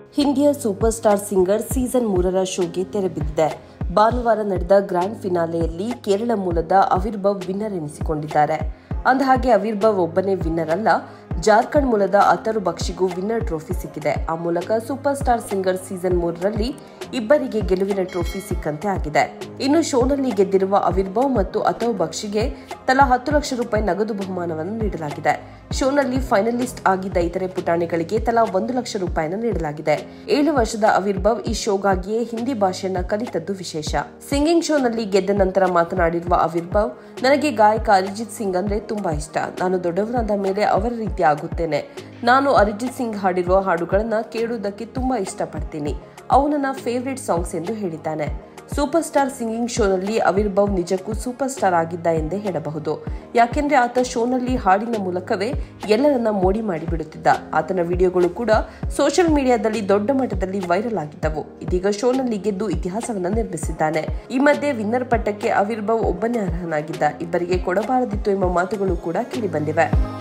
ಹಿಂದಿಯ super star singer season ಮೂರರ ಶೋಗೆ ತೆರೆ ಬಿದ್ದಿದೆ ಭಾನುವಾರ ನಡೆದ ಗ್ರ್ಯಾಂಡ್ ಫಿನಾಲೆಯಲ್ಲಿ ಕೇರಳ ಮೂಲದ ಅವಿರ್ಭವ್ ವಿನ್ನರ್ ಎನಿಸಿಕೊಂಡಿದ್ದಾರೆ ಅಂದಹಾಗೆ ಅವಿರ್ಭವ್ ಒಬ್ಬನೇ ವಿನ್ನರ್ ಅಲ್ಲ ಜಾರ್ಖಂಡ್ ಮೂಲದ ಅತರು ಬಕ್ಷಿಗೂ ವಿನ್ನರ್ ಟ್ರೋಫಿ ಸಿಕ್ಕಿದೆ ಆ ಮೂಲಕ ಸೂಪರ್ ಸ್ಟಾರ್ ಸಿಂಗರ್ ಸೀಸನ್ ಮೂರರಲ್ಲಿ ಇಬ್ಬರಿಗೆ ಗೆಲುವಿನ ಟ್ರೋಫಿ ಸಿಕ್ಕಂತೆ ಆಗಿದೆ ಇನ್ನು ಶೋನಲ್ಲಿ ಗೆದ್ದಿರುವ ಅವಿರ್ಭವ್ ಮತ್ತು ಅತವ್ ಬಕ್ಷಿಗೆ ತಲಾ ಹತ್ತು ಲಕ್ಷ ರೂಪಾಯಿ ನಗದು ಬಹುಮಾನವನ್ನು ನೀಡಲಾಗಿದೆ ಶೋನಲ್ಲಿ ಫೈನಲಿಸ್ಟ್ ಆಗಿದ್ದ ಇತರೆ ಪುಟಾಣಿಗಳಿಗೆ ತಲಾ ಒಂದು ಲಕ್ಷ ರೂಪಾಯಿನ ನೀಡಲಾಗಿದೆ ಏಳು ವರ್ಷದ ಅವಿರ್ಭವ್ ಈ ಶೋಗಾಗಿಯೇ ಹಿಂದಿ ಭಾಷೆಯನ್ನ ಕಲಿತದ್ದು ವಿಶೇಷ ಸಿಂಗಿಂಗ್ ಶೋನಲ್ಲಿ ಗೆದ್ದ ನಂತರ ಮಾತನಾಡಿರುವ ಅವಿರ್ಭವ್ ನನಗೆ ಗಾಯಕ ಅರಿಜಿತ್ ಸಿಂಗ್ ಅಂದ್ರೆ ತುಂಬಾ ಇಷ್ಟ ನಾನು ದೊಡ್ಡವನಾದ ಮೇಲೆ ಅವರ ರೀತಿ ಆಗುತ್ತೇನೆ ನಾನು ಅರಿಜಿತ್ ಸಿಂಗ್ ಹಾಡಿರುವ ಹಾಡುಗಳನ್ನ ಕೇಳುವುದಕ್ಕೆ ತುಂಬಾ ಇಷ್ಟಪಡ್ತೀನಿ ಅವು ನನ್ನ ಫೇವ್ರೆಟ್ ಸಾಂಗ್ಸ್ ಎಂದು ಹೇಳಿದ್ದಾನೆ ಸೂಪರ್ ಸ್ಟಾರ್ ಸಿಂಗಿಂಗ್ ಶೋನಲ್ಲಿ ಅವಿರ್ಭವ್ ನಿಜಕ್ಕೂ ಸೂಪರ್ ಸ್ಟಾರ್ ಆಗಿದ್ದ ಎಂದೇ ಹೇಳಬಹುದು ಯಾಕೆಂದ್ರೆ ಆತ ಶೋನಲ್ಲಿ ಹಾಡಿನ ಮೂಲಕವೇ ಎಲ್ಲರನ್ನ ಮೋಡಿ ಮಾಡಿಬಿಡುತ್ತಿದ್ದ ಆತನ ವಿಡಿಯೋಗಳು ಕೂಡ ಸೋಷಿಯಲ್ ಮೀಡಿಯಾದಲ್ಲಿ ದೊಡ್ಡ ಮಟ್ಟದಲ್ಲಿ ವೈರಲ್ ಆಗಿದ್ದವು ಇದೀಗ ಶೋನಲ್ಲಿ ಗೆದ್ದು ಇತಿಹಾಸವನ್ನ ನಿರ್ಮಿಸಿದ್ದಾನೆ ಈ ಮಧ್ಯೆ ವಿನ್ನರ್ ಪಟ್ಟಕ್ಕೆ ಅವಿರ್ಭವ್ ಒಬ್ಬನೇ ಅರ್ಹನಾಗಿದ್ದ ಇಬ್ಬರಿಗೆ ಕೊಡಬಾರದಿತ್ತು ಎಂಬ ಮಾತುಗಳು ಕೂಡ ಕೇಳಿಬಂದಿವೆ